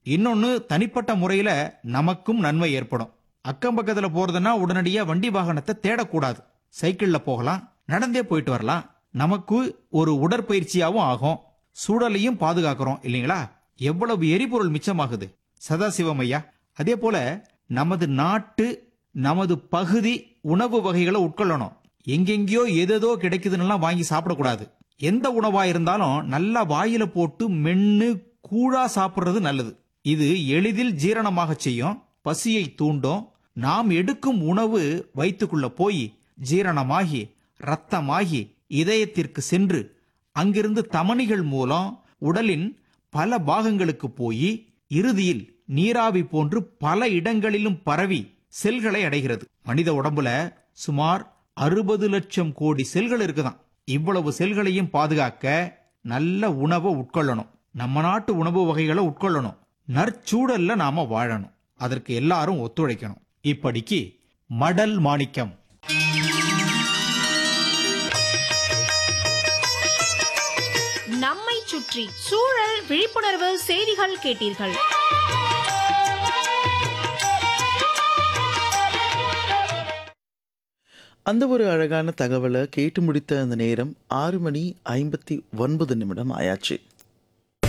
இன்னொன்னு தனிப்பட்ட முறையில நமக்கும் நன்மை ஏற்படும் அக்கம் பக்கத்துல போறதுன்னா உடனடியா வண்டி வாகனத்தை தேடக்கூடாது சைக்கிள்ல போகலாம் நடந்தே போயிட்டு வரலாம் நமக்கு ஒரு உடற்பயிற்சியாவும் ஆகும் சூழலையும் பாதுகாக்கிறோம் இல்லைங்களா எவ்வளவு எரிபொருள் மிச்சமாகுது சதாசிவம் ஐயா அதே போல நமது நாட்டு நமது பகுதி உணவு வகைகளை உட்கொள்ளணும் எங்கெங்கேயோ எதேதோ கிடைக்குதுன்னு வாங்கி சாப்பிடக்கூடாது எந்த உணவா இருந்தாலும் நல்லா வாயில போட்டு மென்னு கூழா சாப்பிடுறது நல்லது இது எளிதில் ஜீரணமாக செய்யும் பசியை தூண்டும் நாம் எடுக்கும் உணவு வயிற்றுக்குள்ள போய் ஜீரணமாகி ரத்தமாகி இதயத்திற்கு சென்று அங்கிருந்து தமனிகள் மூலம் உடலின் பல பாகங்களுக்கு போய் இறுதியில் நீராவி போன்று பல இடங்களிலும் பரவி செல்களை அடைகிறது மனித உடம்புல சுமார் அறுபது லட்சம் கோடி செல்கள் இருக்குதாம் இவ்வளவு செல்களையும் பாதுகாக்க நல்ல உணவை உட்கொள்ளணும் நம்ம நாட்டு உணவு வகைகளை உட்கொள்ளணும் நற்சூழல்ல நாம வாழணும் அதற்கு எல்லாரும் ஒத்துழைக்கணும் இப்படிக்கு மடல் மாணிக்கம் நம்மை சுற்றி சூழல் விழிப்புணர்வு செய்திகள் கேட்டீர்கள் அந்த ஒரு அழகான தகவலை கேட்டு முடித்த அந்த நேரம் ஆறு மணி ஐம்பத்தி ஒன்பது நிமிடம் ஆயாச்சு